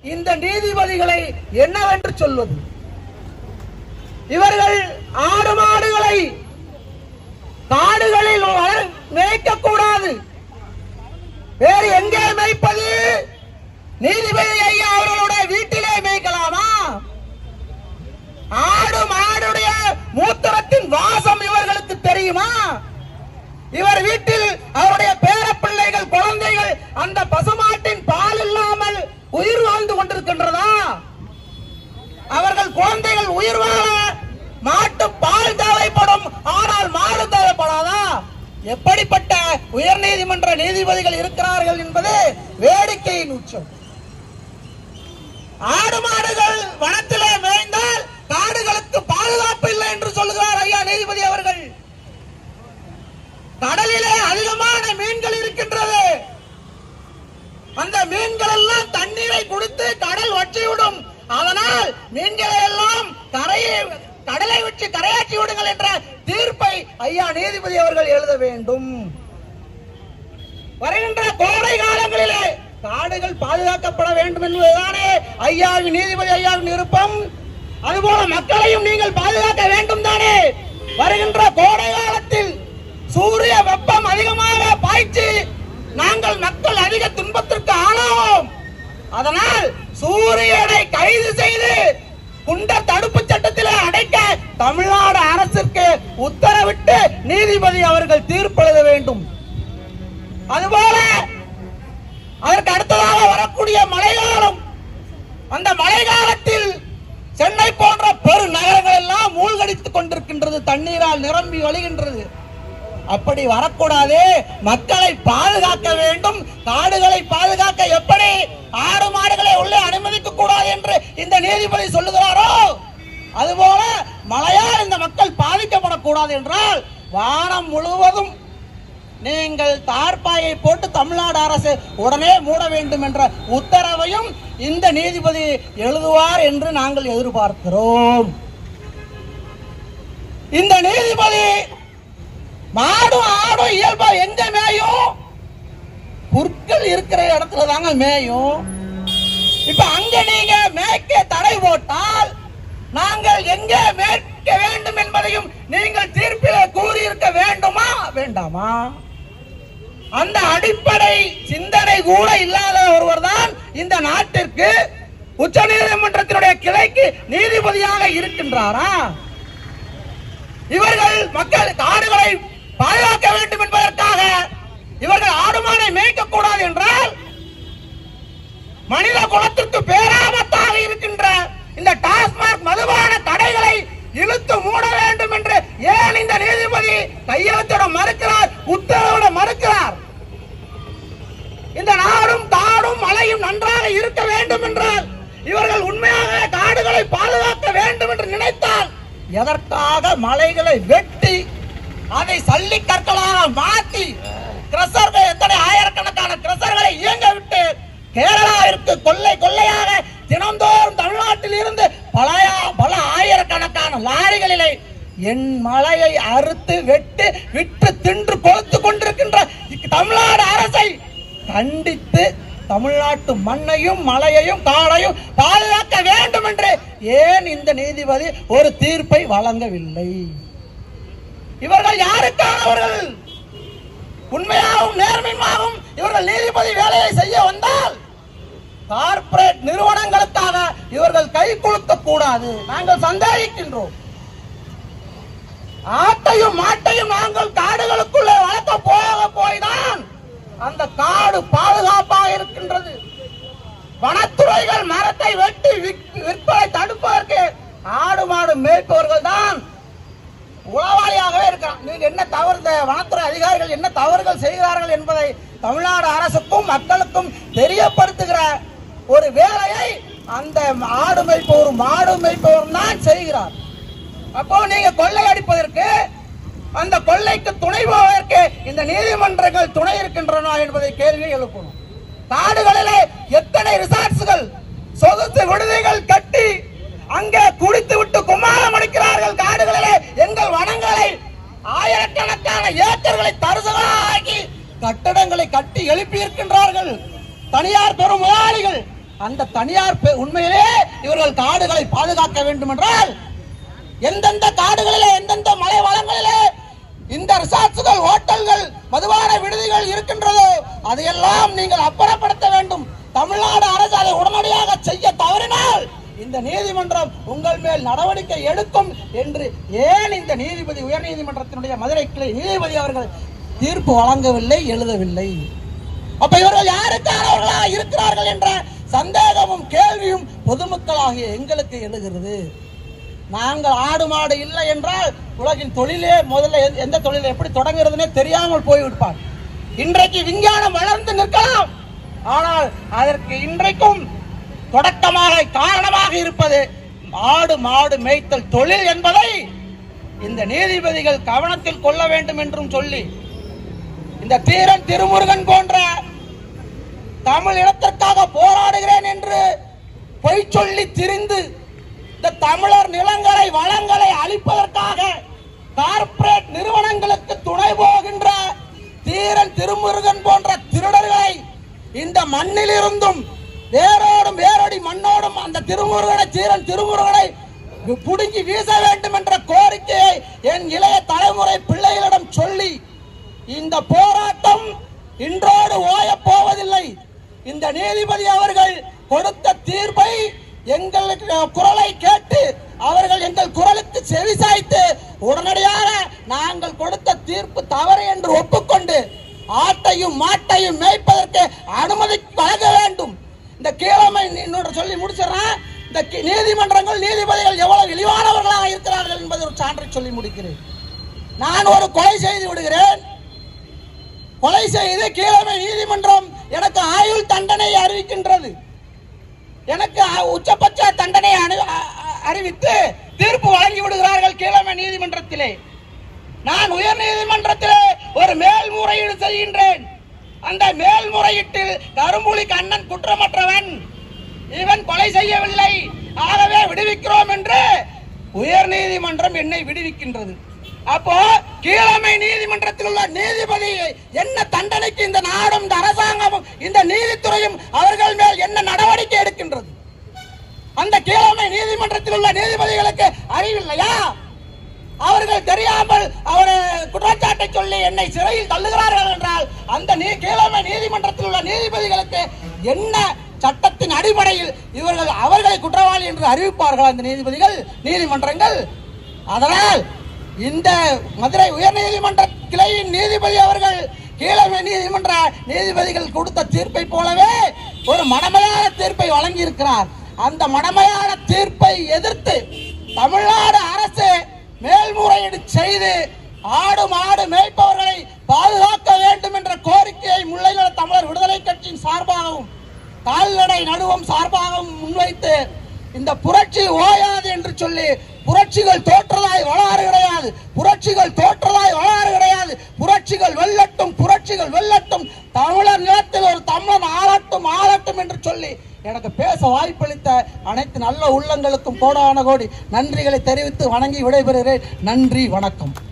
இந்த நீதிபதிகளை என்னவென்று சொல்வது இவர்கள் ஆடு மாடுகளை காடுகளில் வள- மேய்க்கக்கூடாது வேறு எங்கே மேய்ப்பது நீதிபதி ஐயா அவர்களுடைய வீட்டிலே மேய்க்கலாமா ஆடு மாடுடைய மூத்திரத்தின் வாசம் இவர்களுக்கு தெரியுமா இவர் வீட்டில் அவருடைய பேர பிள்ளைகள் குழந்தைகள் அந்த பசுமாட்டின் பால் இல்லாமல் உயிர் வாழ்ந்து கொண்டிருக்கின்றதா அவர்கள் குழந்தைகள் உயிர் வாழ மாட்டு பால் தேவைப்படும் ஆனால் மாடு தேவைப்படாதா எப்படிப்பட்ட உயர்நீதிமன்ற நீதிபதிகள் இருக்கிறார்கள் என்பது வேடிக்கையின் உச்சம் ஆடு மாடுகள் வனத்திலே மேய்ந்தால் காடுகளுக்கு பாதுகாப்பு இல்லை என்று சொல்லுகிறார் ஐயா நீதிபதி அவர்கள் கடலிலே அதிகமான மீன்கள் இருக்கின்றது அந்த மீன்கள் எல்லாம் தண்ணீரை குடித்து கடல் வற்றிவிடும் அதனால் மீன்களை எல்லாம் கரையை கடலை விட்டு கரையாற்றி விடுங்கள் என்ற தீர்ப்பை ஐயா நீதிபதி அவர்கள் எழுத வேண்டும் வருகின்ற கோடை காலங்களிலே காடுகள் பாதுகாக்கப்பட வேண்டும் என்பதுதானே ஐயாவின் நீதிபதி ஐயாவின் விருப்பம் அதுபோல மக்களையும் நீங்கள் பாதுகாக்க வேண்டும் தானே வருகின்ற கோடை காலத்தில் சூரிய வெப்பம் அதிகமாக பாய்ச்சி நாங்கள் மக்கள் அதிக துன்பத்திற்கு ஆளாவோம் அதனால் சூரியனை கைது செய்து குண்டர் தடுப்பு சட்டத்திலே அடைக்க தமிழ்நாடு அரசிற்கு உத்தரவிட்டு நீதிபதி அவர்கள் தீர்ப்பெழுத வேண்டும் அதுபோல அதற்கு அடுத்ததாக வரக்கூடிய மழைக்காலம் அந்த மழைக்காலத்தில் சென்னை போன்ற பெரு நகரங்கள் எல்லாம் மூழ்கடித்துக் கொண்டிருக்கின்றது தண்ணீரால் நிரம்பி வழிகின்றது அப்படி வரக்கூடாது மக்களை பாதுகாக்க வேண்டும் காடுகளை பாதுகாக்க எப்படி ஆடு மாடுகளை உள்ளே அனுமதிக்க கூடாது என்று இந்த நீதிபதி சொல்லுகிறாரோ அதுபோல மழையால் இந்த மக்கள் பாதிக்கப்படக்கூடாது என்றால் வானம் முழுவதும் நீங்கள் தார்பாயை போட்டு தமிழ்நாடு அரசு உடனே மூட வேண்டும் என்ற உத்தரவையும் இந்த நீதிபதி எழுதுவார் என்று நாங்கள் எதிர்பார்க்கிறோம் இந்த நீதிபதி மாடும் ஆடும் இயல்பா எங்க மேயும் புற்கள் இருக்கிற இடத்துல தாங்க மேயும் இப்ப அங்க நீங்க மேய்க்க தடை போட்டால் நாங்கள் எங்கே மேய்க்க வேண்டும் என்பதையும் நீங்கள் தீர்ப்பிலே கூறியிருக்க வேண்டுமா வேண்டாமா அந்த அடிப்படை சிந்தனை கூட இல்லாத ஒருவர் தான் இந்த நாட்டிற்கு உச்ச நீதிமன்றத்தினுடைய கிளைக்கு நீதிபதியாக இருக்கின்றாரா இவர்கள் மக்கள் காடுகளை பாதுகாக்க வேண்டும் என்பதற்காக இவர்கள் ஆடுமானை மேய்க்க கூடாது என்றால் மனித குலத்திற்கு பேராபத்தாக இருக்கின்ற இந்த டாஸ்மாக் மதுபான கடைகளை இழுத்து மூட வேண்டும் என்று ஏன் இந்த நீதிபதி கையெழுத்திட மறுக்கிறார் உத்தரவிட மறுக்கிறார் இந்த நாடும் காடும் மலையும் நன்றாக இருக்க வேண்டும் என்றால் இவர்கள் உண்மையாக காடுகளை பாதுகாக்க வேண்டும் என்று நினைத்தால் எதற்காக மலைகளை வெட்டி அதை சல்லி கற்களாக மாற்றி கிரசர்கள் எத்தனை ஆயிரக்கணக்கான கிரசர்களை இயங்க விட்டு கேரளாவிற்கு கொள்ளை கொள்ளையாக தினந்தோறும் தமிழ்நாட்டில் இருந்து பல பல ஆயிரக்கணக்கான லாரிகளிலே என் மலையை அறுத்து வெட்டி விட்டு தின்று கொளுத்து கொண்டிருக்கின்ற இக் தமிழ்நாடு அரசை கண்டித்து தமிழ்நாட்டு மண்ணையும் மலையையும் காடையும் பாதுகாக்க வேண்டும் என்று ஏன் இந்த நீதிபதி ஒரு தீர்ப்பை வழங்கவில்லை இவர்கள் யாருக்கானவர்கள் உண்மையாகவும் நேர்மையாகவும் இவர்கள் நீதிபதி வேலையை செய்ய வந்தால் கார்ப்பரேட் நிறுவனங்களுக்காக இவர்கள் கை குலுக்க கூடாது நாங்கள் சந்தேகிக்கின்றோம் ஆட்டையும் மாட்டையும் நாங்கள் காடுகளுக்குள்ளே வளர்க்க போக போய்தான் அந்த காடு பாதுகாப்பாக இருக்கின்றது வனத்துறைகள் மரத்தை வெட்டி விற்க- விற்பதை தடுப்பதற்கு ஆடு மாடு மேய்ப்பவர்கள் தான் உளவாளியாகவே இருக்கிறான் நீங்க என்ன தவறு இந்த வனத்துறை அதிகாரிகள் என்ன தவறுகள் செய்கிறார்கள் என்பதை தமிழ்நாடு அரசுக்கும் மக்களுக்கும் தெரியப்படுத்துகிற ஒரு வேலையை அந்த ஆடு மேய்ப்பவரும் மாடு மேய்ப்பவரும் தான் செய்கிறார் அப்போ நீங்க கொள்ளை அடிப்பதற்கு அந்த கொள்ளைக்கு துணை போவதற்கு இந்த நீதிமன்றங்கள் துணை இருக்கின்றன என்பதை கேள்வி எழுப்பணும் காடுகளிலே எத்தனை ரிசார்ட்ஸ்கள் சொகுசு விடுதிகள் கட்டி அங்கே குடித்து விட்டு கும்மாளம் அடிக்கிறார்கள் காடுகளிலே எங்கள் வனங்களை ஆயிரக்கணக்கான ஏக்கர்களை தரிசலாக்கி கட்டடங்களை கட்டி எழுப்பி இருக்கின்றார்கள் தனியார் பெரும் முதலாளிகள் அந்த தனியார் பெ- உண்மையிலே இவர்கள் காடுகளை பாதுகாக்க வேண்டும் என்றால் எந்தெந்த காடுகளிலே எந்தெந்த மலை வளங்களிலே இந்த ரிசார்ட்ஸ்கள் ஹோட்டல்கள் மதுபான விடுதிகள் இருக்கின்றதோ அதையெல்லாம் நீங்கள் அப்புறப்படுத்த வேண்டும் தமிழ்நாடு அரசு அதை உடனடியாக செய்ய தவறினால் இந்த நீதிமன்றம் உங்கள் மேல் நடவடிக்கை எடுக்கும் என்று ஏன் இந்த நீதிபதி உயர்நீதிமன்றத்தினுடைய மதுரை கிளை நீதிபதி அவர்கள் தீர்ப்பு வழங்கவில்லை எழுதவில்லை அப்ப இவர்கள் யாருக்கானவர்களா இருக்கிறார்கள் என்ற சந்தேகமும் கேள்வியும் பொதுமக்களாகிய எங்களுக்கு எழுகிறது நாங்கள் ஆடு மாடு இல்லை என்றால் உலகின் தொழிலே முதல்ல எந்த- எந்த தொழிலை எப்படி தொடங்குறதுனே தெரியாமல் போய்விடுப்பார் இன்றைக்கு விஞ்ஞானம் வளர்ந்து நிற்கலாம் ஆனால் அதற்கு இன்றைக்கும் தொடக்கமாக காரணமாக இருப்பது ஆடு மாடு மேய்த்தல் தொழில் என்பதை இந்த நீதிபதிகள் கவனத்தில் கொள்ள வேண்டும் என்றும் சொல்லி இந்த தீரன் திருமுருகன் போன்ற தமிழ் இனத்திற்காக போராடுகிறேன் என்று பொய் சொல்லி திரிந்து இந்த தமிழர் நிலங்களை வளங்களை அழிப்பதற்காக கார்ப்பரேட் நிறுவனங்களுக்கு துணை போகின்ற தீரன் திருமுருகன் போன்ற திருடர்களை இந்த மண்ணில் இருந்தும் வேரோடும் வேரோடி மண்ணோடும் அந்த திருமுருகனை தீரன் திருமுருகனை புடுங்கி வீச வேண்டும் என்ற கோரிக்கையை என் இளைய தலைமுறை பிள்ளைகளிடம் சொல்லி இந்த போராட்டம் இன்றோடு ஓயப் போவதில்லை இந்த நீதிபதி அவர்கள் கொடுத்த தீர்ப்பை எங்களுக்கு குரலை கேட்டு அவர்கள் எங்கள் குரலுக்கு செவிசாய்த்து உடனடியாக நாங்கள் கொடுத்த தீர்ப்பு தவறு என்று ஒப்புக்கொண்டு ஆட்டையும் மாட்டையும் மேய்ப்பதற்கு அனுமதி வழங்க வேண்டும் இந்த கீழமை இன்னொன்று சொல்லி முடிச்சிடறேன் இந்த கி- நீதிமன்றங்கள் நீதிபதிகள் எவ்வளவு இழிவானவர்களாக இருக்கிறார்கள் என்பதை ஒரு சான்றை சொல்லி முடிக்கிறேன் நான் ஒரு கொலை செய்து விடுகிறேன் கொலை செய்து கீழமை நீதிமன்றம் எனக்கு ஆயுள் தண்டனை அறிவிக்கின்றது எனக்கு அ- உச்சபட்ச தண்டனை அனு- அ- அ- அறிவித்து தீர்ப்பு வழங்கி விடுகிறார்கள் கீழமை நீதிமன்றத்திலே நான் உயர் நீதிமன்றத்திலே ஒரு மேல்முறையீடு செய்கின்றேன் அந்த மேல்முறையீட்டில் கரும்புலி கண்ணன் குற்றமற்றவன் இவன் கொலை செய்யவில்லை ஆகவே விடுவிக்கிறோம் என்று உயர் நீதிமன்றம் என்னை விடுவிக்கின்றது அப்போ கீழமை நீதிமன்றத்தில் உள்ள நீதிபதி என்ன தண்டனைக்கு இந்த நாடும் இந்த அரசாங்கமும் இந்த நீதித்துறையும் அவர்கள் மேல் என்ன நடவடிக்கை எடுக்கின்றது அந்த கீழமை நீதிமன்றத்தில் உள்ள நீதிபதிகளுக்கு அறிவில்லையா அவர்கள் தெரியாமல் அவரை குற்றச்சாட்டை சொல்லி என்னை சிறையில் தள்ளுகிறார்கள் என்றால் அந்த நீ கீழமை நீதிமன்றத்தில் உள்ள நீதிபதிகளுக்கு என்ன சட்டத்தின் அடிப்படையில் இவர்கள் அவர்களை குற்றவாளி என்று அறிவிப்பார்கள் அந்த நீதிபதிகள் நீதிமன்றங்கள் அதனால் இந்த மதுரை உயர்நீதிமன்ற கிளையின் நீதிபதி அவர்கள் கீழமை நீதிமன்ற நீதிபதிகள் கொடுத்த தீர்ப்பை போலவே ஒரு மடமையான தீர்ப்பை வழங்கியிருக்கிறார் அந்த மடமையான தீர்ப்பை எதிர்த்து தமிழ்நாடு அரசு மேல்முறையீடு செய்து ஆடு மாடு மேய்ப்பவர்களை பாதுகாக்க வேண்டும் என்ற கோரிக்கையை முல்லைநல தமிழர் விடுதலை கட்சியின் சார்பாகவும் கால்நடை நடுவம் சார்பாகவும் முன்வைத்து இந்த புரட்சி ஓயாது என்று சொல்லி புரட்சிகள் தோற்றதாய் வளாறு கிடையாது புரட்சிகள் தோற்றதாய் வளாறு கிடையாது புரட்சிகள் வெல்லட்டும் புரட்சிகள் வெல்லட்டும் தமிழர் நிலத்தில் ஒரு தமிழன் ஆளட்டும் ஆளட்டும் என்று சொல்லி எனக்கு பேச வாய்ப்பளித்த அனைத்து நல்ல உள்ளங்களுக்கும் கோடான கோடி நன்றிகளை தெரிவித்து வணங்கி விடைபெறுகிறேன் நன்றி வணக்கம்